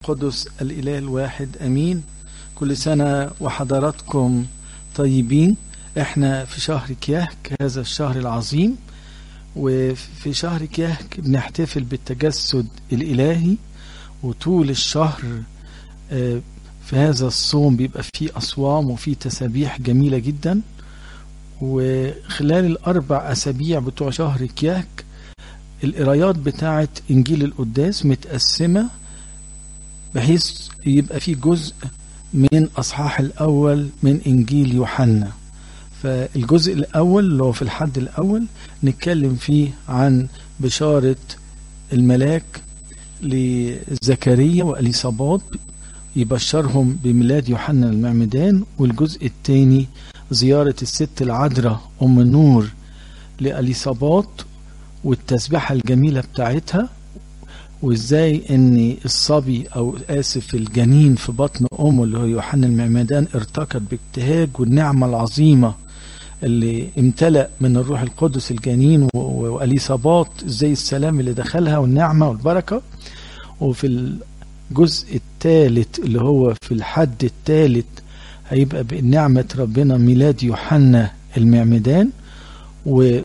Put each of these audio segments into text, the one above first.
القدس الإله الواحد أمين كل سنة وحضراتكم طيبين احنا في شهر كيهك هذا الشهر العظيم وفي شهر كيهك بنحتفل بالتجسد الإلهي وطول الشهر في هذا الصوم بيبقى فيه أصوام وفيه تسابيح جميلة جدا وخلال الأربع أسابيع بتوع شهر كيهك القرايات بتاعة إنجيل القداس متقسمة بحيث يبقى في جزء من أصحاح الأول من إنجيل يوحنا فالجزء الأول اللي هو في الحد الأول نتكلم فيه عن بشارة الملاك لزكريا وأليصابات يبشرهم بميلاد يوحنا المعمدان والجزء الثاني زيارة الست العذراء أم النور لأليصابات والتسبيحة الجميلة بتاعتها وازاي ان الصبي او اسف الجنين في بطن امه اللي هو يوحنا المعمدان ارتقد بابتهاج والنعمة العظيمة اللي امتلأ من الروح القدس الجنين واليصابات ازاي السلام اللي دخلها والنعمة والبركة وفي الجزء الثالث اللي هو في الحد الثالث هيبقى بنعمة ربنا ميلاد يوحنا المعمدان و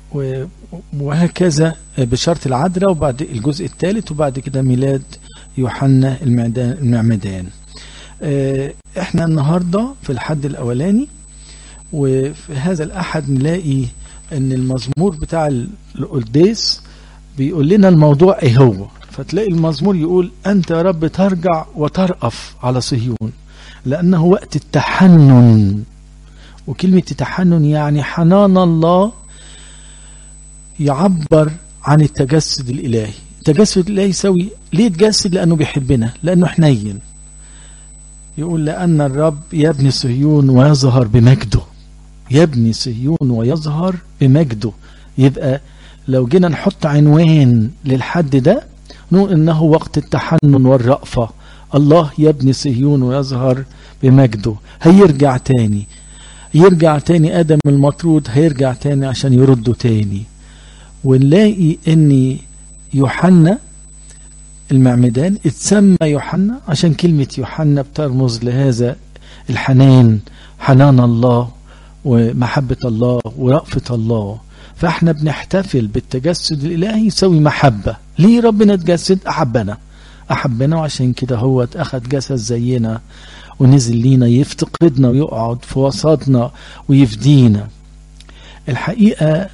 وهكذا بشرط العذراء وبعد الجزء الثالث وبعد كده ميلاد يوحنا المعمدان احنا النهاردة في الحد الاولاني وفي هذا الاحد نلاقي ان المزمور بتاع القداس بيقول لنا الموضوع ايه هو فتلاقي المزمور يقول انت يا رب ترجع وترأف على صهيون لانه وقت التحنن وكلمة التحنن يعني حنان الله يعبر عن التجسد الإلهي التجسد الإلهي يسوي ليه يتجسد لأنه بيحبنا لأنه حنين يقول لأن الرب يبني صهيون ويظهر بمجده يبني صهيون ويظهر بمجده يبقى لو جينا نحط عنوان للحد ده نقول إنه وقت التحنن والرأفة الله يبني صهيون ويظهر بمجده هيرجع تاني يرجع تاني آدم المطرود هيرجع تاني عشان يرده تاني ونلاقي ان يوحنا المعمدان اتسمى يوحنا عشان كلمة يوحنا بترمز لهذا الحنان حنان الله ومحبة الله ورأفة الله فاحنا بنحتفل بالتجسد الإلهي يسوي محبة ليه ربنا تجسد أحبنا أحبنا وعشان كده هو أخذ جسد زينا ونزل لينا يفتقدنا ويقعد في وسطنا ويفدينا الحقيقة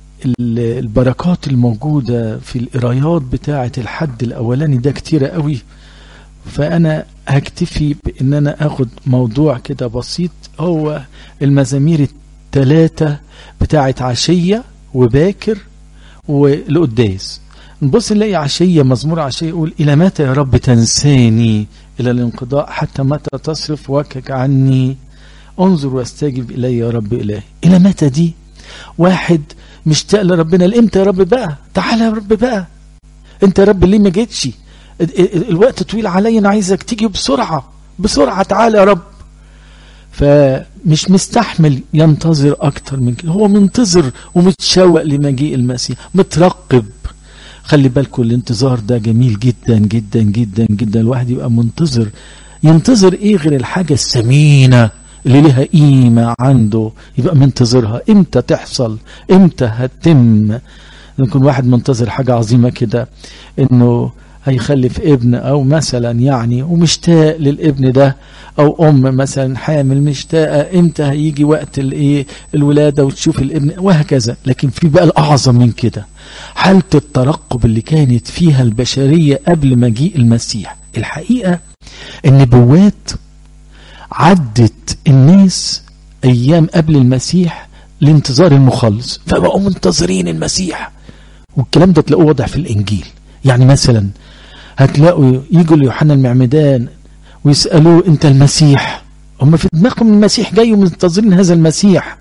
البركات الموجودة في القرايات بتاعة الحد الأولاني ده كتيرة قوي فأنا هكتفي بأن أنا أخد موضوع كده بسيط هو المزامير الثلاثة بتاعة عشية وباكر والقداس نبص نلاقي عشية مزمور عشية يقول إلى متى يا رب تنساني إلى الانقضاء حتى متى تصرف وجهك عني انظر واستجب إلي يا رب إلهي إلى متى دي واحد مشتاق لربنا لامتى يا رب بقى تعالى يا رب بقى انت يا رب ليه ما جيتش الوقت طويل عليا انا عايزك تيجي بسرعه بسرعه تعالى يا رب فمش مستحمل ينتظر اكتر من كده هو منتظر ومتشوق لمجيء المسيح مترقب خلي بالكم الانتظار ده جميل جدا جدا جدا جدا الواحد يبقى منتظر ينتظر ايه غير الحاجه الثمينه اللي لها قيمة عنده يبقى منتظرها امتى تحصل امتى هتتم يكون واحد منتظر حاجة عظيمة كده انه هيخلف ابن او مثلا يعني ومشتاق للابن ده او ام مثلا حامل مشتاقه امتى هيجي وقت الايه الولاده وتشوف الابن وهكذا لكن في بقى الاعظم من كده حاله الترقب اللي كانت فيها البشريه قبل مجيء المسيح الحقيقه النبوات عدت الناس ايام قبل المسيح لانتظار المخلص فبقوا منتظرين المسيح والكلام ده تلاقوه واضح في الانجيل يعني مثلا هتلاقوا يجوا ليوحنا المعمدان ويسالوه انت المسيح هم في دماغهم المسيح جاي ومنتظرين هذا المسيح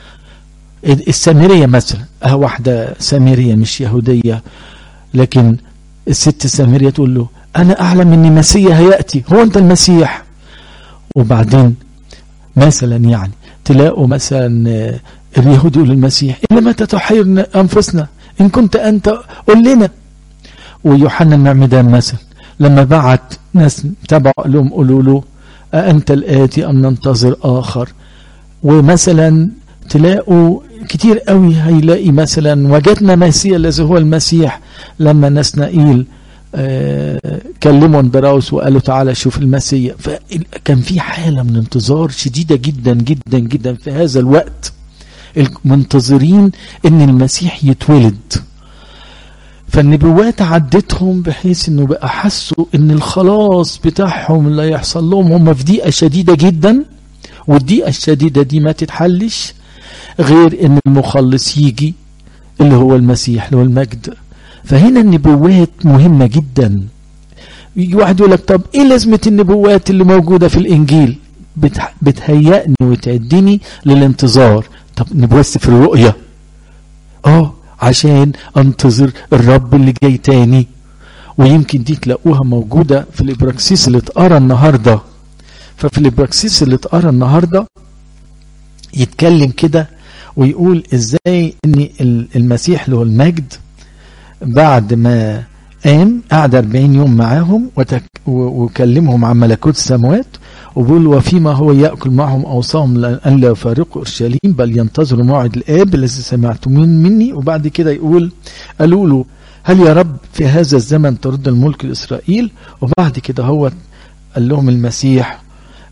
السامريه مثلا اه واحده سامريه مش يهوديه لكن الست السامريه تقول له انا اعلم ان المسيح هياتي هو انت المسيح وبعدين مثلا يعني تلاقوا مثلا اليهود يقول للمسيح إلا متى تحيرنا أنفسنا إن كنت أنت قل لنا ويوحنا المعمدان مثلا لما بعت ناس تبعوا قال لهم قولوا له أأنت الآتي أم ننتظر آخر ومثلا تلاقوا كتير قوي هيلاقي مثلا وجدنا مسيح الذي هو المسيح لما نسنائيل آه كلموا اندراوس وقالوا تعالى شوف المسيح فكان في حالة من انتظار شديدة جدا جدا جدا في هذا الوقت المنتظرين ان المسيح يتولد فالنبوات عدتهم بحيث انه بقى حسوا ان الخلاص بتاعهم اللي هيحصل لهم هم في ضيقه شديده جدا والضيقه الشديده دي ما تتحلش غير ان المخلص يجي اللي هو المسيح اللي هو المجد فهنا النبوات مهمه جدا يجي واحد يقول لك طب ايه لازمه النبوات اللي موجوده في الانجيل بتهيئني وتعدني للانتظار طب نبوات في الرؤيه اه عشان انتظر الرب اللي جاي تاني ويمكن دي تلاقوها موجودة في الإبراكسيس اللي اتقرا النهاردة ففي الإبراكسيس اللي اتقرا النهاردة يتكلم كده ويقول ازاي ان المسيح اللي هو المجد بعد ما قام قعد 40 يوم معاهم وتك وكلمهم عن ملكوت السماوات وبيقول وفيما هو يأكل معهم أوصاهم أن لا يفارقوا أورشليم بل ينتظروا موعد الآب الذي سمعتمون مني وبعد كده يقول قالوا له هل يا رب في هذا الزمن ترد الملك لإسرائيل وبعد كده هو قال لهم المسيح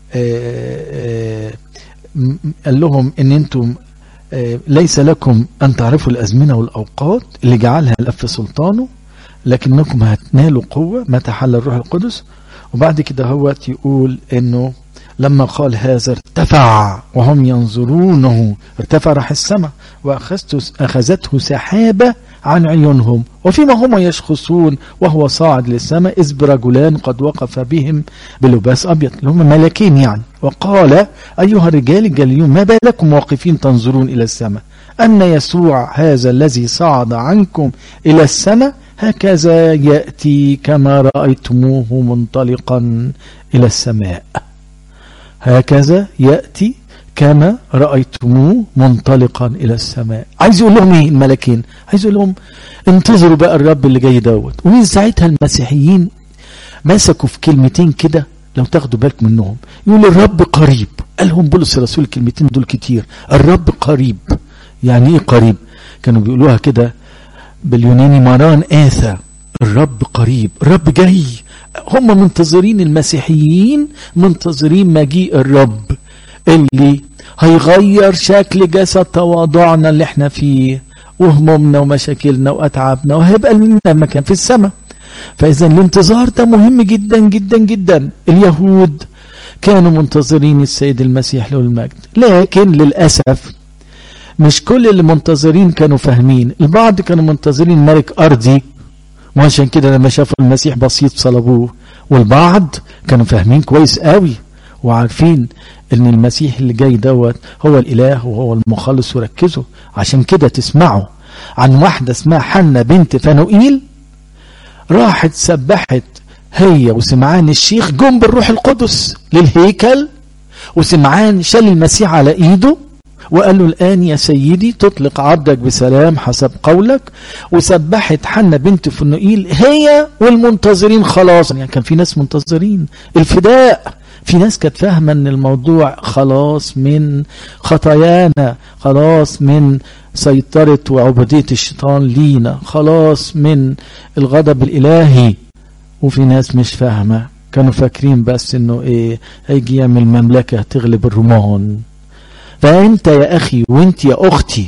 آآ آآ قال لهم ان انتم ليس لكم ان تعرفوا الازمنه والاوقات اللي جعلها الاب في سلطانه لكنكم هتنالوا قوه متى حل الروح القدس وبعد كده هو يقول انه لما قال هذا ارتفع وهم ينظرونه ارتفع راح السماء واخذته سحابه عن عيونهم وفيما هم يشخصون وهو صاعد للسماء إذ برجلان قد وقف بهم بلباس أبيض اللي هم ملكين يعني وقال أيها الرجال الجليون ما بالكم واقفين تنظرون إلى السماء أن يسوع هذا الذي صعد عنكم إلى السماء هكذا يأتي كما رأيتموه منطلقا إلى السماء هكذا يأتي كما رأيتموه منطلقا إلى السماء عايز يقول لهم ايه الملكين عايز يقول لهم انتظروا بقى الرب اللي جاي دوت ومن ساعتها المسيحيين مسكوا في كلمتين كده لو تاخدوا بالك منهم يقول الرب قريب قالهم بولس الرسول الكلمتين دول كتير الرب قريب يعني ايه قريب كانوا بيقولوها كده باليوناني مران آثى الرب قريب الرب جاي هم منتظرين المسيحيين منتظرين مجيء الرب اللي هيغير شكل جسد تواضعنا اللي احنا فيه وهمومنا ومشاكلنا واتعابنا وهيبقى لنا مكان في السماء فاذا الانتظار ده مهم جدا جدا جدا اليهود كانوا منتظرين السيد المسيح له المجد لكن للاسف مش كل اللي منتظرين كانوا فاهمين البعض كانوا منتظرين ملك ارضي وعشان كده لما شافوا المسيح بسيط صلبوه والبعض كانوا فاهمين كويس قوي وعارفين ان المسيح اللي جاي دوت هو الاله وهو المخلص وركزوا عشان كده تسمعوا عن واحده اسمها حنة بنت فنوئيل راحت سبحت هي وسمعان الشيخ جم بالروح القدس للهيكل وسمعان شال المسيح على ايده وقال له الآن يا سيدي تطلق عبدك بسلام حسب قولك وسبحت حنة بنت فنوئيل هي والمنتظرين خلاص يعني كان في ناس منتظرين الفداء في ناس كانت فاهمة ان الموضوع خلاص من خطايانا خلاص من سيطرة وعبودية الشيطان لينا خلاص من الغضب الإلهي وفي ناس مش فاهمة كانوا فاكرين بس انه ايه هيجي يعمل مملكة تغلب الرومان فانت يا اخي وانت يا اختي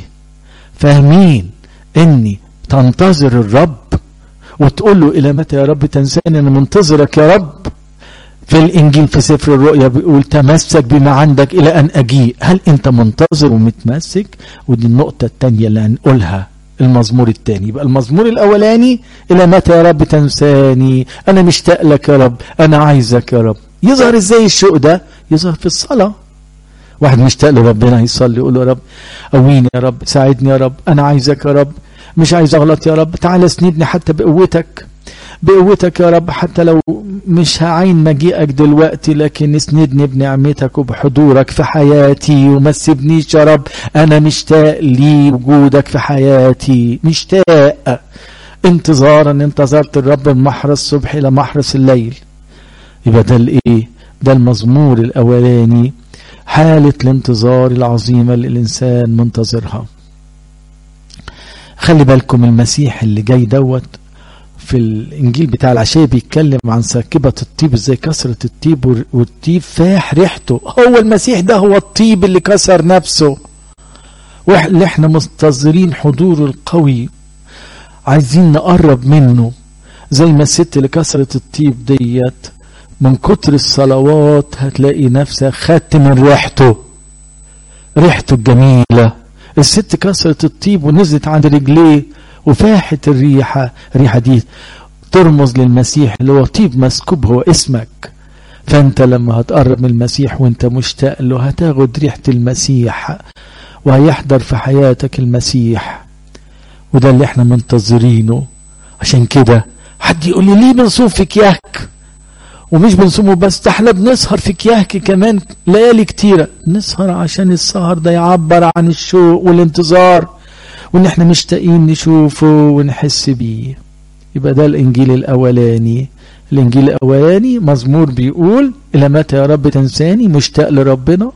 فاهمين اني تنتظر الرب وتقول له الى متى يا رب تنساني انا منتظرك يا رب في الانجيل في سفر الرؤيا بيقول تمسك بما عندك الى ان اجيء هل انت منتظر ومتمسك ودي النقطه الثانيه اللي هنقولها المزمور الثاني يبقى المزمور الاولاني الى متى يا رب تنساني انا مشتاق لك يا رب انا عايزك يا رب يظهر ازاي الشوق ده يظهر في الصلاه واحد مشتاق لربنا يصلي يقول له يا رب قويني يا رب ساعدني يا رب انا عايزك يا رب مش عايز اغلط يا رب تعالى اسندني حتى بقوتك بقوتك يا رب حتى لو مش هعين مجيئك دلوقتي لكن اسندني بنعمتك وبحضورك في حياتي وما تسيبنيش يا رب انا مشتاق لي وجودك في حياتي مشتاق انتظارا انتظرت الرب من محرس الصبح الى محرس الليل يبقى ده الايه ده المزمور الاولاني حالة الانتظار العظيمة اللي الانسان منتظرها خلي بالكم المسيح اللي جاي دوت في الانجيل بتاع العشاء بيتكلم عن ساكبة الطيب ازاي كسرت الطيب والطيب فاح ريحته هو المسيح ده هو الطيب اللي كسر نفسه واللي احنا منتظرين حضوره القوي عايزين نقرب منه زي ما الست اللي كسرت الطيب ديت من كتر الصلوات هتلاقي نفسها خدت من ريحته ريحته الجميلة الست كسرت الطيب ونزلت عند رجليه وفاحت الريحة الريحة دي ترمز للمسيح اللي هو طيب مسكوب هو اسمك فانت لما هتقرب من المسيح وانت مشتاق له هتاخد ريحة المسيح وهيحضر في حياتك المسيح وده اللي احنا منتظرينه عشان كده حد يقول لي ليه بنصوم في كياك ومش بنصومه بس ده احنا بنسهر في كياك كمان ليالي كتيرة نسهر عشان السهر ده يعبر عن الشوق والانتظار وان احنا مشتاقين نشوفه ونحس بيه يبقى ده الانجيل الاولاني الانجيل الاولاني مزمور بيقول الى متى يا رب تنساني مشتاق لربنا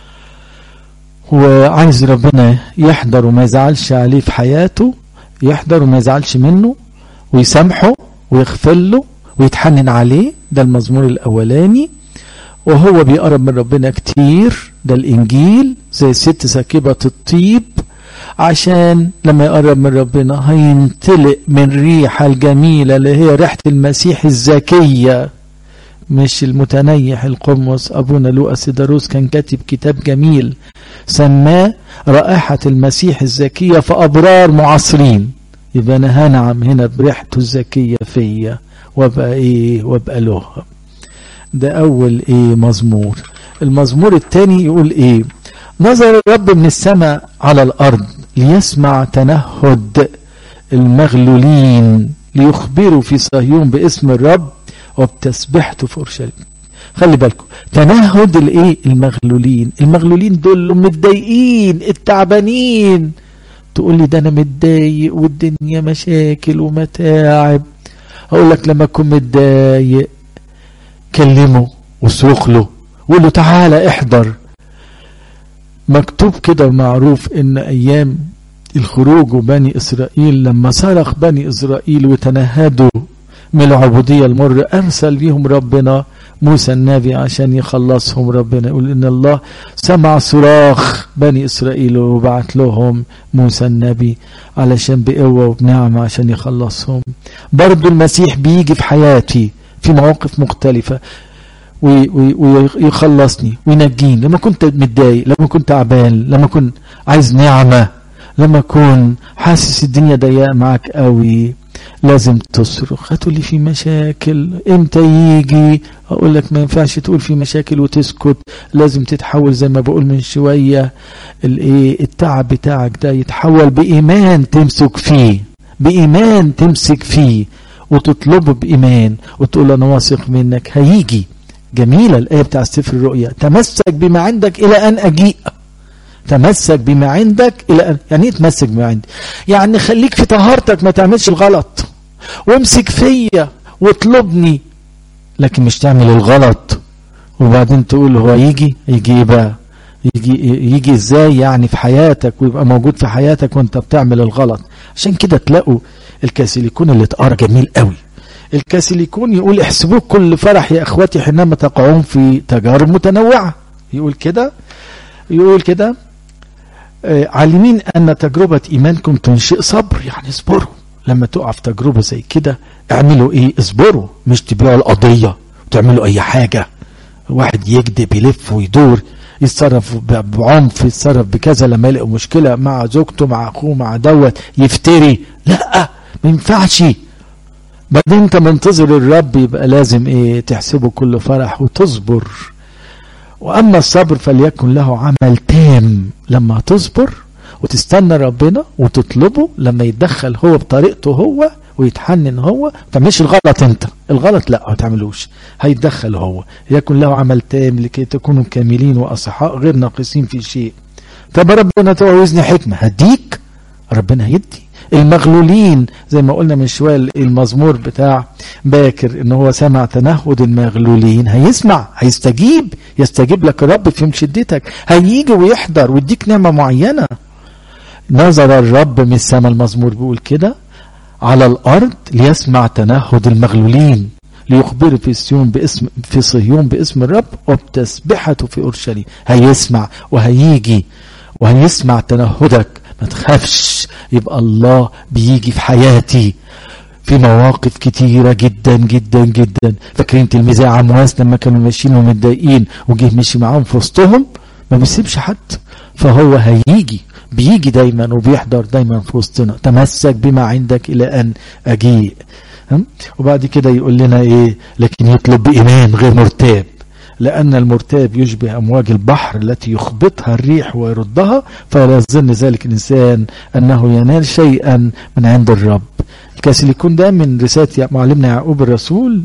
وعايز ربنا يحضر وما يزعلش عليه في حياته يحضر وما يزعلش منه ويسامحه ويغفر له ويتحنن عليه ده المزمور الاولاني وهو بيقرب من ربنا كتير ده الانجيل زي الست ساكبة الطيب عشان لما يقرب من ربنا هينطلق من ريحة الجميلة اللي هي ريحة المسيح الزكية مش المتنيح القمص أبونا لوقا سيداروس كان كاتب كتاب جميل سماه رائحة المسيح الزكية في أبرار معاصرين يبقى أنا هنعم هنا بريحته الزكية فيا وابقى إيه وابقى له ده أول إيه مزمور المزمور الثاني يقول إيه نظر الرب من السماء على الأرض ليسمع تنهد المغلولين ليخبروا في صهيون باسم الرب وبتسبحته في اورشليم خلي بالكم تنهد الايه المغلولين المغلولين دول متضايقين التعبانين تقول لي ده انا متضايق والدنيا مشاكل ومتاعب هقول لك لما تكون متضايق كلمه وصرخ له وقول له تعالى احضر مكتوب كده معروف ان ايام الخروج وبني اسرائيل لما صرخ بني اسرائيل وتنهدوا من العبودية المر أرسل ليهم ربنا موسى النبي عشان يخلصهم ربنا يقول إن الله سمع صراخ بني إسرائيل وبعت لهم موسى النبي علشان بقوة وبنعمة عشان يخلصهم برضو المسيح بيجي في حياتي في مواقف مختلفة ويخلصني وينجيني لما كنت متضايق لما كنت تعبان لما كنت عايز نعمة لما اكون حاسس الدنيا ضيقه معاك قوي لازم تصرخ هتقول لي في مشاكل امتى يجي اقول لك ما ينفعش تقول في مشاكل وتسكت لازم تتحول زي ما بقول من شويه الايه التعب بتاعك ده يتحول بايمان تمسك فيه بايمان تمسك فيه وتطلبه بايمان وتقول انا واثق منك هيجي جميله الايه بتاع سفر الرؤيا تمسك بما عندك الى ان اجيء تمسك بما عندك الى يعني ايه تمسك بما عندي يعني خليك في طهارتك ما تعملش الغلط وامسك فيا واطلبني لكن مش تعمل الغلط وبعدين تقول هو يجي يجي ايه بقى يجي يجي ازاي يعني في حياتك ويبقى موجود في حياتك وانت بتعمل الغلط عشان كده تلاقوا الكاسيليكون اللي اتقرا جميل قوي الكاسيليكون يقول احسبوه كل فرح يا اخواتي حينما تقعون في تجارب متنوعه يقول كده يقول كده عالمين أن تجربة إيمانكم تنشئ صبر يعني اصبروا لما تقع في تجربة زي كده اعملوا إيه اصبروا مش تبيعوا القضية وتعملوا أي حاجة واحد يكذب يلف ويدور يتصرف بعنف يتصرف بكذا لما يلاقي مشكلة مع زوجته مع أخوه مع دوت يفتري لا ما ينفعش بعدين انت منتظر الرب يبقى لازم ايه تحسبه كل فرح وتصبر واما الصبر فليكن له عمل تام لما تصبر وتستنى ربنا وتطلبه لما يتدخل هو بطريقته هو ويتحنن هو ما تعملش الغلط انت الغلط لا ما تعملوش هيتدخل هو يكن له عمل تام لكي تكونوا كاملين واصحاء غير ناقصين في شيء طب ربنا تعوزني حكمه هديك ربنا هيدي المغلولين زي ما قلنا من شوية المزمور بتاع باكر ان هو سمع تنهد المغلولين هيسمع هيستجيب يستجيب لك الرب في يوم شدتك هيجي ويحضر ويديك نعمة معينة نظر الرب من السماء المزمور بيقول كده على الارض ليسمع تنهد المغلولين ليخبر في صيون باسم في صهيون باسم الرب وبتسبحته في اورشليم هيسمع وهيجي وهيسمع تنهدك ما تخافش يبقى الله بيجي في حياتي في مواقف كتيرة جدا جدا جدا فاكرين تلميذي عمواس لما كانوا ماشيين ومتضايقين وجه مشي معاهم في وسطهم ما بيسيبش حد فهو هيجي بيجي دايما وبيحضر دايما في وسطنا تمسك بما عندك الى ان اجيء وبعد كده يقول لنا ايه لكن يطلب بايمان غير مرتاب لأن المرتاب يشبه أمواج البحر التي يخبطها الريح ويردها فلا يظن ذلك الإنسان أنه ينال شيئا من عند الرب الكاسيليكون ده من رسالة معلمنا يعقوب الرسول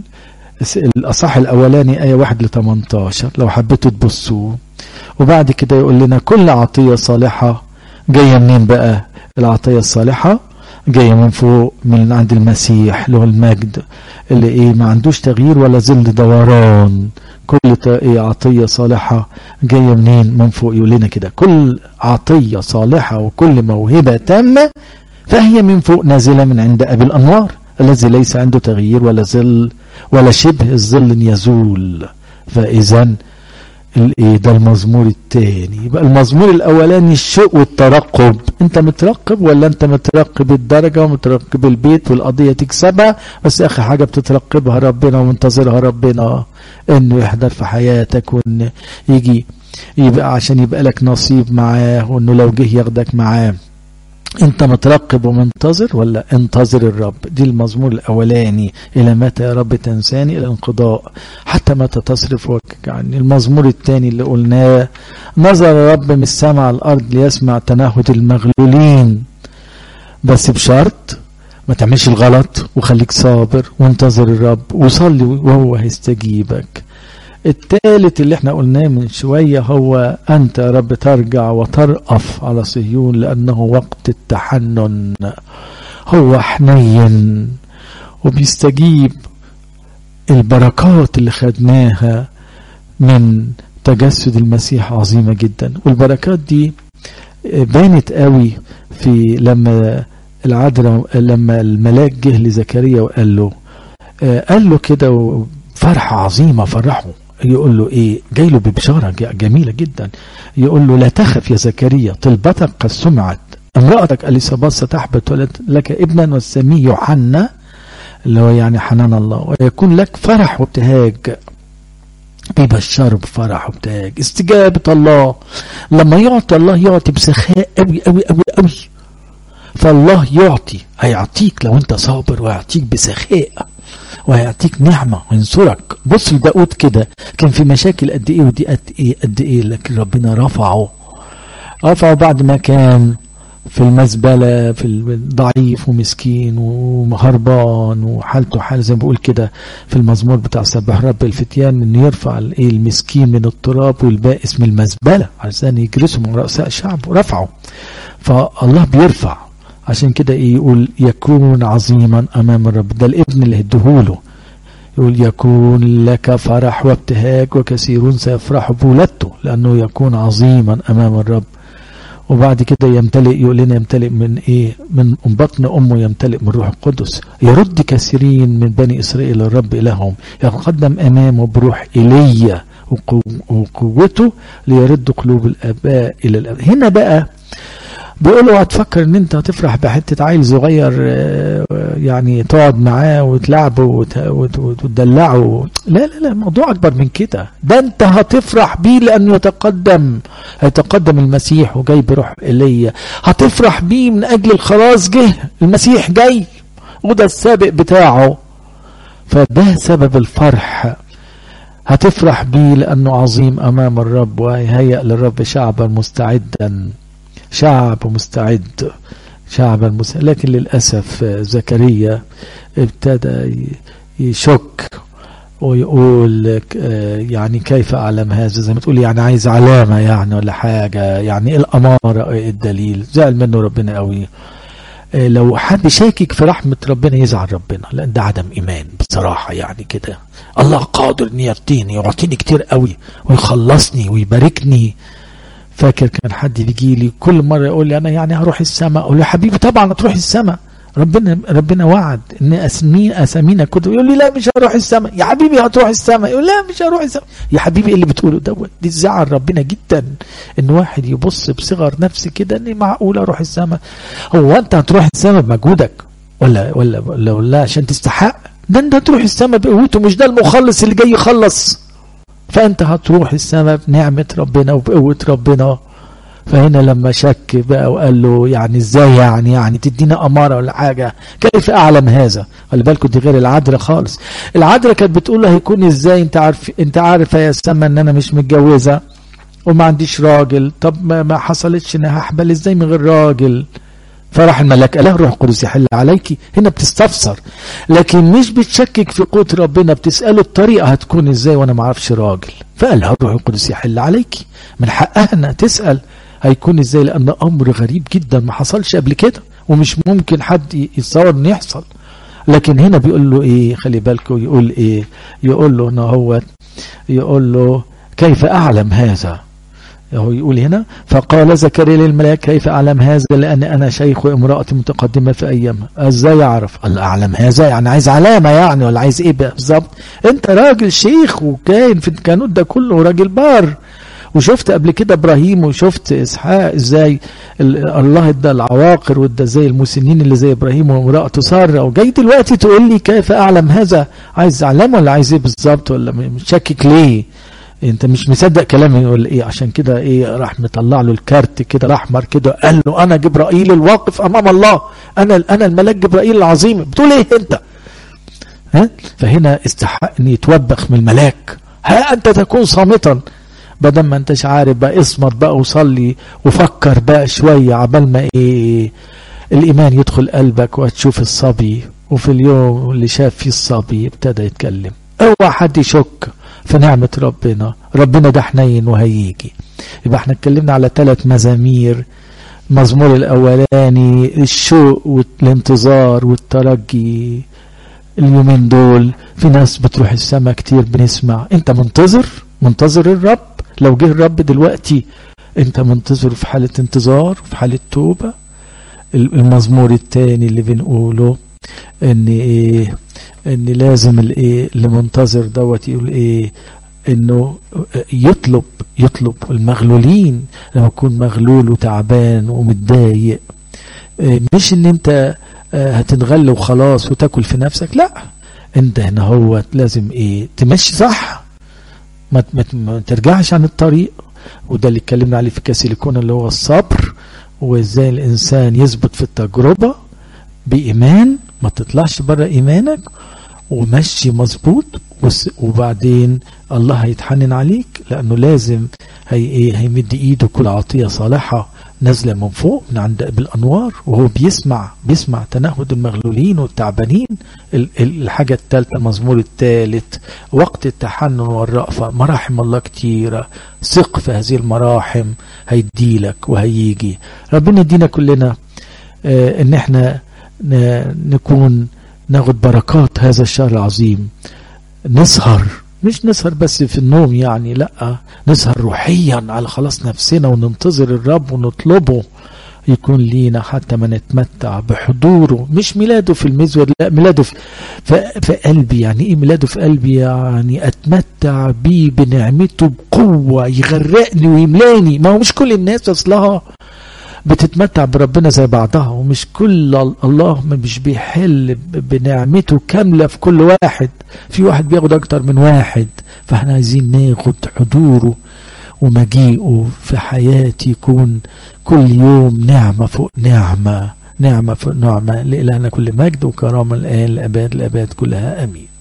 الأصح الأولاني آية 1 ل 18 لو حبيتوا تبصوا وبعد كده يقول لنا كل عطية صالحة جاية منين بقى العطية الصالحة جاية من فوق من عند المسيح له المجد اللي ايه ما عندوش تغيير ولا ظل دوران كل ايه عطية صالحة جاية منين من فوق يقول لنا كده كل عطية صالحة وكل موهبة تامة فهي من فوق نازلة من عند أبي الأنوار الذي ليس عنده تغيير ولا ظل ولا شبه الظل يزول فإذا الايه ده المزمور الثاني يبقى المزمور الاولاني الشوق والترقب انت مترقب ولا انت مترقب الدرجه ومترقب البيت والقضيه تكسبها بس اخر حاجه بتترقبها ربنا ومنتظرها ربنا انه يحضر في حياتك وان يجي يبقى عشان يبقى لك نصيب معاه وانه لو جه ياخدك معاه انت مترقب ومنتظر ولا انتظر الرب دي المزمور الاولاني الى متى يا رب تنساني الانقضاء حتى متى تصرف وجهك يعني المزمور الثاني اللي قلناه نظر الرب من السماء على الارض ليسمع تنهد المغلولين بس بشرط ما تعملش الغلط وخليك صابر وانتظر الرب وصلي وهو هيستجيبك الثالث اللي احنا قلناه من شوية هو أنت يا رب ترجع وترأف على صهيون لأنه وقت التحنن هو حنين وبيستجيب البركات اللي خدناها من تجسد المسيح عظيمة جدا والبركات دي بانت قوي في لما العذراء لما الملاك جه لزكريا وقال له قال له كده فرحة عظيمة فرحه يقول له ايه جاي له ببشاره جميله جدا يقول له لا تخف يا زكريا طلبتك قد سمعت امرأتك اليصابات ستحبت ولد لك ابنا والسمي يوحنا اللي هو يعني حنان الله ويكون لك فرح وابتهاج بيبشروا بفرح وابتهاج استجابة الله لما يعطي الله يعطي بسخاء قوي قوي قوي قوي فالله يعطي هيعطيك لو انت صابر ويعطيك بسخاء وهيعطيك نعمة وينصرك بص لداود كده كان في مشاكل قد ايه ودي قد ايه قد ايه لكن ربنا رفعه رفعه بعد ما كان في المزبلة في الضعيف ومسكين وهربان وحالته حال زي ما بقول كده في المزمور بتاع سبح رب الفتيان انه يرفع الايه المسكين من التراب والبائس من المزبلة عشان يجلسوا من رؤساء الشعب ورفعه فالله بيرفع عشان كده ايه يقول يكون عظيما امام الرب ده الابن اللي هديهوله يقول يكون لك فرح وابتهاج وكثيرون سيفرحوا بولادته لانه يكون عظيما امام الرب وبعد كده يمتلئ يقول لنا يمتلئ من ايه من بطن امه يمتلئ من روح القدس يرد كثيرين من بني اسرائيل الرب الههم يتقدم امامه بروح ايليا وقوته ليرد قلوب الاباء الى الاباء هنا بقى بيقولوا هتفكر ان انت هتفرح بحته عيل صغير يعني تقعد معاه وتلعبه وتدلعه لا لا لا الموضوع اكبر من كده ده انت هتفرح بيه لانه يتقدم هيتقدم المسيح وجاي بروح ايليا هتفرح بيه من اجل الخلاص جه المسيح جاي وده السابق بتاعه فده سبب الفرح هتفرح بيه لانه عظيم امام الرب وهيهيأ للرب شعبا مستعدا شعب مستعد شعبا مستعد لكن للأسف زكريا ابتدى يشك ويقول يعني كيف أعلم هذا زي ما تقول يعني عايز علامة يعني ولا حاجة يعني إيه الأمارة إيه الدليل زعل منه ربنا قوي لو حد شاكك في رحمة ربنا يزعل ربنا لأن ده عدم إيمان بصراحة يعني كده الله قادر إن يعطيني يعطيني كتير قوي ويخلصني ويباركني فاكر كان حد بيجي لي كل مرة يقول لي أنا يعني هروح السماء أقول له يا حبيبي طبعا هتروح السماء ربنا ربنا وعد ان اسمي اسامينا كتب يقول لي لا مش هروح السماء يا حبيبي هتروح السماء يقول لا مش هروح السماء يا حبيبي ايه اللي بتقوله دوت دي تزعل ربنا جدا ان واحد يبص بصغر نفسي كده ان معقول اروح السماء هو انت هتروح السماء بمجهودك ولا ولا ولا, ولا عشان تستحق ده انت هتروح السماء بقوته مش ده المخلص اللي جاي يخلص فانت هتروح السماء بنعمه ربنا وبقوه ربنا فهنا لما شك بقى وقال له يعني ازاي يعني يعني تدينا اماره ولا حاجه كيف اعلم هذا خلي بالكم دي غير العذراء خالص العذراء كانت بتقول له هيكون ازاي انت عارف انت عارفه يا سما ان انا مش متجوزه وما عنديش راجل طب ما, ما حصلتش ان هحبل ازاي من غير راجل فراح الملاك قال الروح القدس يحل عليك هنا بتستفسر لكن مش بتشكك في قوه ربنا بتساله الطريقه هتكون ازاي وانا ما اعرفش راجل فقال لها الروح القدس يحل عليك من حقها انها تسال هيكون ازاي لان امر غريب جدا ما حصلش قبل كده ومش ممكن حد يتصور انه يحصل لكن هنا بيقول له ايه خلي بالكم يقول ايه يقول له ان هو يقول له كيف اعلم هذا هو يقول هنا فقال زكريا للملاك كيف اعلم هذا لان انا شيخ وامراه متقدمه في ايامها ازاي اعرف قال اعلم هذا يعني عايز علامه يعني ولا عايز ايه بالظبط انت راجل شيخ وكاين في الكانوت ده كله راجل بار وشفت قبل كده ابراهيم وشفت اسحاق ازاي الله ادى العواقر وادى زي المسنين اللي زي ابراهيم وامراته ساره وجاي دلوقتي تقول لي كيف اعلم هذا عايز اعلم ولا عايز ايه بالظبط ولا مشكك ليه انت مش مصدق كلامي ولا ايه عشان كده ايه راح مطلع له الكارت كده الاحمر كده قال له انا جبرائيل الواقف امام الله انا انا الملاك جبرائيل العظيم بتقول ايه انت ها فهنا استحق ان يتوبخ من الملاك ها انت تكون صامتا بدل ما انتش عارف بقى اصمت بقى وصلي وفكر بقى شوية عبال ما ايه الايمان يدخل قلبك وتشوف الصبي وفي اليوم اللي شاف فيه الصبي ابتدى يتكلم اوعى حد يشك في نعمة ربنا ربنا ده حنين وهيجي يبقى احنا اتكلمنا على ثلاث مزامير المزمور الاولاني الشوق والانتظار والترجي اليومين دول في ناس بتروح السما كتير بنسمع انت منتظر منتظر الرب لو جه الرب دلوقتي انت منتظر في حالة انتظار في حالة توبة المزمور الثاني اللي بنقوله ان ايه ان لازم الايه اللي منتظر دوت يقول ايه انه يطلب يطلب المغلولين لما يكون مغلول وتعبان ومتضايق مش ان انت هتنغل وخلاص وتاكل في نفسك لا انت هنا هو لازم ايه تمشي صح ما, ما, ما ترجعش عن الطريق وده اللي اتكلمنا عليه في كاسيليكون اللي هو الصبر وازاي الانسان يثبت في التجربه بايمان ما تطلعش بره ايمانك ومشي مظبوط وبعدين الله هيتحنن عليك لانه لازم هي ايه هيمد ايده كل عطيه صالحه نازله من فوق من عند بالانوار وهو بيسمع بيسمع تنهد المغلولين والتعبانين الحاجه الثالثه المزمور الثالث وقت التحنن والرأفه مراحم الله كتيره ثق في هذه المراحم هيديلك وهيجي ربنا يدينا كلنا آه ان احنا نكون ناخد بركات هذا الشهر العظيم نسهر مش نسهر بس في النوم يعني لا نسهر روحيا على خلاص نفسنا وننتظر الرب ونطلبه يكون لينا حتى ما نتمتع بحضوره مش ميلاده في المزود لا ميلاده في, في قلبي يعني ايه ميلاده في قلبي يعني اتمتع بيه بنعمته بقوة يغرقني ويملاني ما هو مش كل الناس اصلها بتتمتع بربنا زي بعضها ومش كل الله مش بيحل بنعمته كاملة في كل واحد في واحد بياخد أكتر من واحد فاحنا عايزين ناخد حضوره ومجيئه في حياتي يكون كل يوم نعمة فوق نعمة نعمة فوق نعمة لإلهنا كل مجد وكرامة الآن الأباد الأباد كلها أمين